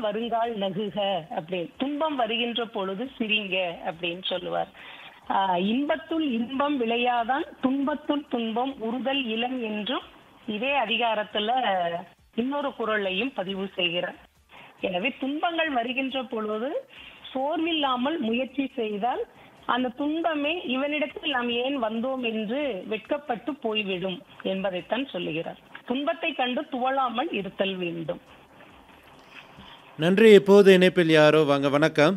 வருங்கால் நகுக அப்படின்னு துன்பம் வருகின்ற பொழுது சிரிங்க அப்படின்னு சொல்லுவார் ஆஹ் இன்பத்துள் இன்பம் விளையாதான் துன்பத்துள் துன்பம் உறுதல் இளம் என்றும் இதே அதிகாரத்துல இன்னொரு குரலையும் பதிவு செய்கிறார் எனவே துன்பங்கள் வருகின்ற பொழுது சோர்வில்லாமல் முயற்சி செய்தால் அந்த துன்பமே இவனிடத்தில் நாம் ஏன் வந்தோம் என்று வெட்கப்பட்டு போய்விடும் என்பதைத்தான் சொல்லுகிறார் துன்பத்தை கண்டு துவளாமல் இருத்தல் வேண்டும் நன்றி இப்போது இணைப்பில் யாரோ வாங்க வணக்கம்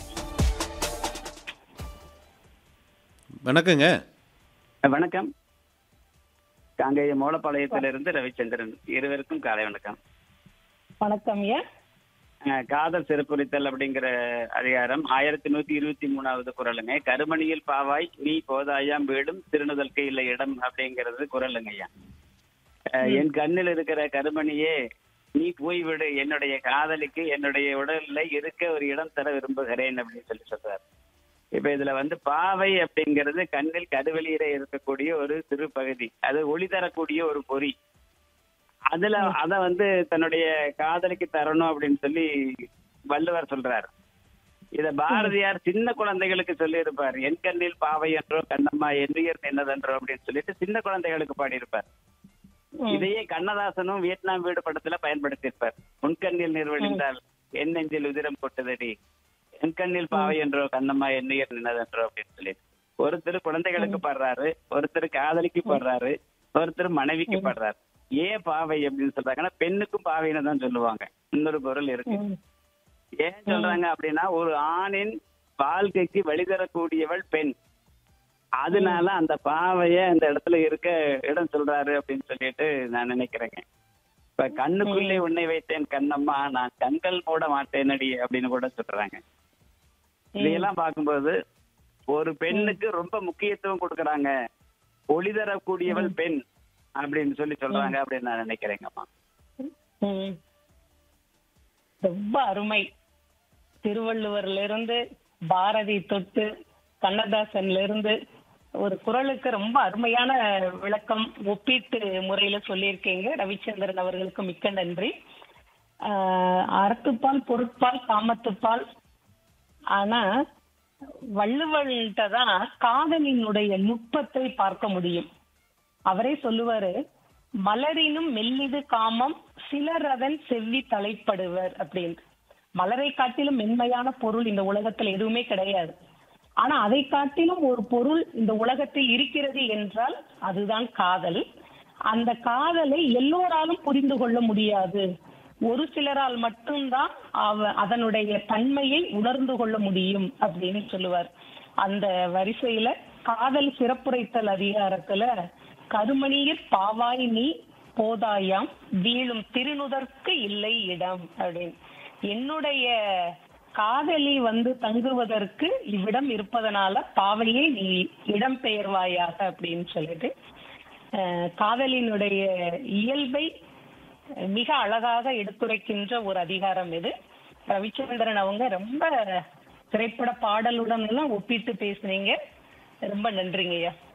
வணக்கங்க வணக்கம் காங்கேய மூலப்பாளையத்திலிருந்து ரவிச்சந்திரன் இருவருக்கும் காலை வணக்கம் வணக்கம் ஐயா அஹ், காதல் சிறப்புரித்தல் அப்படிங்கிற அதிகாரம் ஆயிரத்தி நூத்தி இருபத்தி மூணாவது குரலுங்க கருமணியில் பாவாய் நீ போதாயாம் வீடும் திருநுதல்க்கு இல்லை இடம் அப்படிங்கிறது குரலுங்க ஐயா அஹ், என் கண்ணில் இருக்கிற கருமணியே நீ போய்விடு என்னுடைய காதலிக்கு என்னுடைய உடல்ல இருக்க ஒரு இடம் தர விரும்புகிறேன் அப்படின்னு சொல்லி சொல்றாரு இப்ப இதுல வந்து பாவை அப்படிங்கிறது கண்ணில் கருவெளியில இருக்கக்கூடிய ஒரு சிறு பகுதி அது ஒளி தரக்கூடிய ஒரு பொறி அதுல அத வந்து தன்னுடைய காதலிக்கு தரணும் அப்படின்னு சொல்லி வள்ளுவர் சொல்றார் இத பாரதியார் சின்ன குழந்தைகளுக்கு சொல்லி இருப்பார் என் கண்ணில் பாவை என்றோ கண்ணம்மா என்னுயர் என்னதென்றோ அப்படின்னு சொல்லிட்டு சின்ன குழந்தைகளுக்கு பாடியிருப்பார் ம். இதையே கண்ணதாசனும் வியட்நாம் வீடு படத்துல பயன்படுத்தியிருப்பார் உன்கண்ணில் நிர்வழிந்தால் என் நெஞ்சில் உதிரம் கொட்டுதடி என் கண்ணில் பாவை என்றோ கண்ணம்மா என்னுயர் நின்னதென்றோ அப்படின்னு சொல்லி ஒருத்தர் குழந்தைகளுக்கு பாடுறாரு ஒருத்தர் காதலிக்கு பாடுறாரு ஒருத்தர் மனைவிக்கு பாடுறாரு ஏன் பாவை அப்படின்னு சொல்றாங்கன்னா பெண்ணுக்கும் பாவைன்னு தான் சொல்லுவாங்க இன்னொரு பொருள் இருக்கு ம். ஏன் சொல்றாங்க அப்படின்னா ஒரு ஆணின் வாழ்க்கைக்கு வழி தரக்கூடியவள் பெண் அதனால அந்த பாவைய அந்த இடத்துல இருக்க இடம் சொல்றாரு அப்படின்னு சொல்லிட்டு நான் நினைக்கிறேங்க இப்ப கண்ணுக்குள்ளே உன்னை வைத்தேன் கண்ணம்மா நான் கண்கள் மூட மாட்டேனடி அப்படின்னு கூட சொல்றாங்க இதையெல்லாம் பார்க்கும்போது ஒரு பெண்ணுக்கு ரொம்ப முக்கியத்துவம் கொடுக்கறாங்க ஒளி தரக்கூடியவள் பெண் அப்படின்னு சொல்லி சொல்றாங்க அப்படின்னு நான் நினைக்கிறேங்கம்மா ம். ரொம்ப அருமை திருவள்ளுவர்ல இருந்து பாரதி தொட்டு கண்ணதாசன்ல இருந்து ஒரு குரலுக்கு ரொம்ப அருமையான விளக்கம் ஒப்பீட்டு முறையில சொல்லியிருக்கீங்க ரவிச்சந்திரன் அவர்களுக்கு மிக்க நன்றி ஆஹ் அறத்துப்பால் பொருட்பால் காமத்துப்பால் ஆனா வள்ளுவன்கிட்ட தான் காதலினுடைய நுட்பத்தை பார்க்க முடியும் அவரே சொல்லுவாரு மலரினும் மெல்லிது காமம் சிலர் அதன் செவ்வி தலைப்படுவர் அப்படின்னு மலரை காட்டிலும் மென்மையான பொருள் இந்த உலகத்துல எதுவுமே கிடையாது ஆனா அதை காட்டிலும் ஒரு பொருள் இந்த உலகத்தில் இருக்கிறது என்றால் அதுதான் காதல் அந்த காதலை எல்லோராலும் புரிந்து கொள்ள முடியாது ஒரு சிலரால் மட்டும்தான் அவ அதனுடைய தன்மையை உணர்ந்து கொள்ள முடியும் அப்படின்னு சொல்லுவார் அந்த வரிசையில காதல் சிறப்புரைத்தல் அதிகாரத்துல கருமணியிற் பாவாய் நீ போதாயாம் வீழும் திருநுதற்கு இல்லை இடம் அப்படின்னு என்னுடைய காதலி வந்து தங்குவதற்கு இவ்விடம் இருப்பதனால பாவையே நீ இடம் பெயர்வாயாக அப்படின்னு சொல்லிட்டு அஹ், காதலினுடைய இயல்பை மிக அழகாக எடுத்துரைக்கின்ற ஒரு அதிகாரம் இது ரவிச்சந்திரன் அவங்க ரொம்ப திரைப்பட பாடலுடன் எல்லாம் ஒப்பிட்டு பேசுனீங்க ரொம்ப நன்றிங்கய்யா